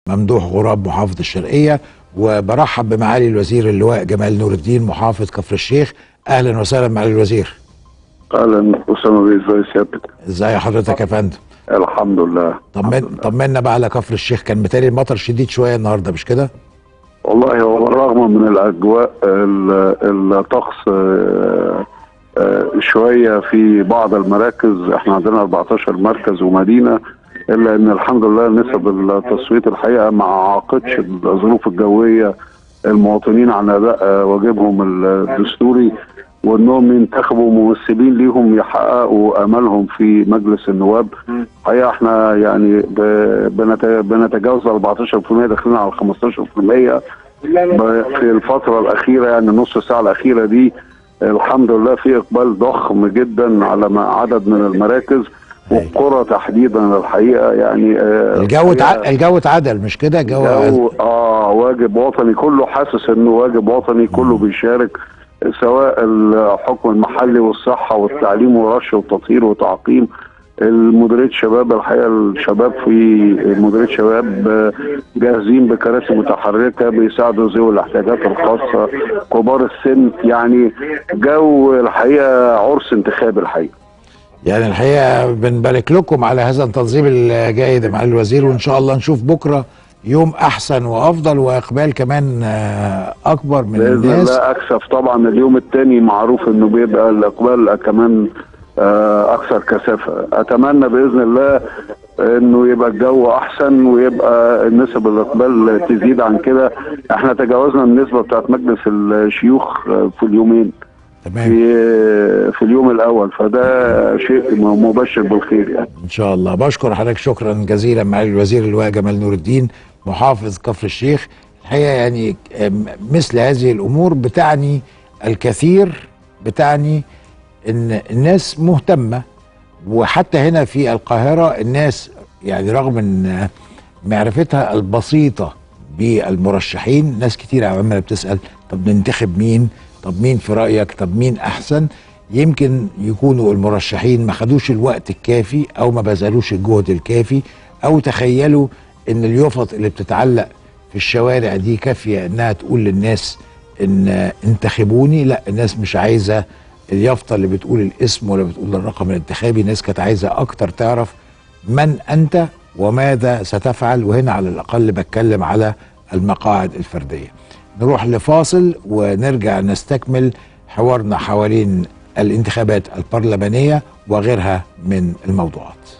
ممدوح غراب محافظ الشرقيه وبرحب بمعالي الوزير اللواء جمال نور الدين محافظ كفر الشيخ اهلا وسهلا معالي الوزير اهلا اسامه بيه ازي سيادتك ازي حضرتك يا فندم الحمد لله طمن طمنا بقى على كفر الشيخ كان متهيألي المطر شديد شويه النهارده مش كده؟ والله هو بالرغم من الاجواء ال- الطقس آه، آه، شويه في بعض المراكز احنا عندنا 14 مركز ومدينه الا ان الحمد لله نسب التصويت الحقيقه ما عاقتش الظروف الجويه المواطنين عن اداء آه، واجبهم الدستوري وانهم ينتخبوا ممثلين ليهم يحققوا املهم في مجلس النواب الحقيقه احنا يعني ب- بنت- بنتجاوز 14% داخلين على 15% ب- في الفتره الاخيره يعني نص ساعه الاخيره دي الحمد لله في اقبال ضخم جدا على ما عدد من المراكز والقرى تحديدا الحقيقه يعني آه، الجو تع... الحقيقة الجو اتعدل مش كده؟ الجو جو اه واجب وطني كله حاسس انه واجب وطني كله بيشارك سواء الحكم المحلي والصحه والتعليم والرش والتطهير والتعقيم المديريه شباب الحقيقه الشباب في مديريه شباب آه، جاهزين بكراسي متحركه بيساعدوا ذوي الاحتياجات الخاصه كبار السن يعني جو الحقيقه عرس انتخابي الحقيقه يعني الحقيقه بنبارك لكم على هذا التنظيم الجيد يا معالي الوزير وان شاء الله نشوف بكره يوم احسن وافضل واقبال كمان آه، اكبر من باذن الناس الله اكسف طبعا اليوم الثاني معروف انه بيبقى الاقبال كمان آه، اكثر كثافه اتمنى باذن الله انه يبقى الجو احسن ويبقى نسب الاقبال تزيد عن كده احنا تجاوزنا النسبه بتاعت مجلس الشيوخ آه، في اليومين تمام في في اليوم الاول فده شيء مبشر بالخير يعني ان شاء الله بشكر حضرتك شكرا جزيلا معالي الوزير اللواء جمال نور الدين محافظ كفر الشيخ الحقيقه يعني آم، مثل هذه الامور بتعني الكثير بتعني ان الناس مهتمه وحتى هنا في القاهره الناس يعني رغم ان معرفتها البسيطه بالمرشحين ناس كتير عماله بتسال طب ننتخب مين طب مين في رايك طب مين احسن يمكن يكونوا المرشحين ما خدوش الوقت الكافي او ما بذلوش الجهد الكافي او تخيلوا ان اليافط اللي بتتعلق في الشوارع دي كافيه انها تقول للناس ان انتخبوني لا الناس مش عايزه اليافطه اللي بتقول الاسم ولا بتقول الرقم الانتخابي الناس كانت عايزه اكتر تعرف من انت وماذا ستفعل وهنا على الاقل بتكلم على المقاعد الفرديه نروح لفاصل ونرجع نستكمل حوارنا حوالين الانتخابات البرلمانيه وغيرها من الموضوعات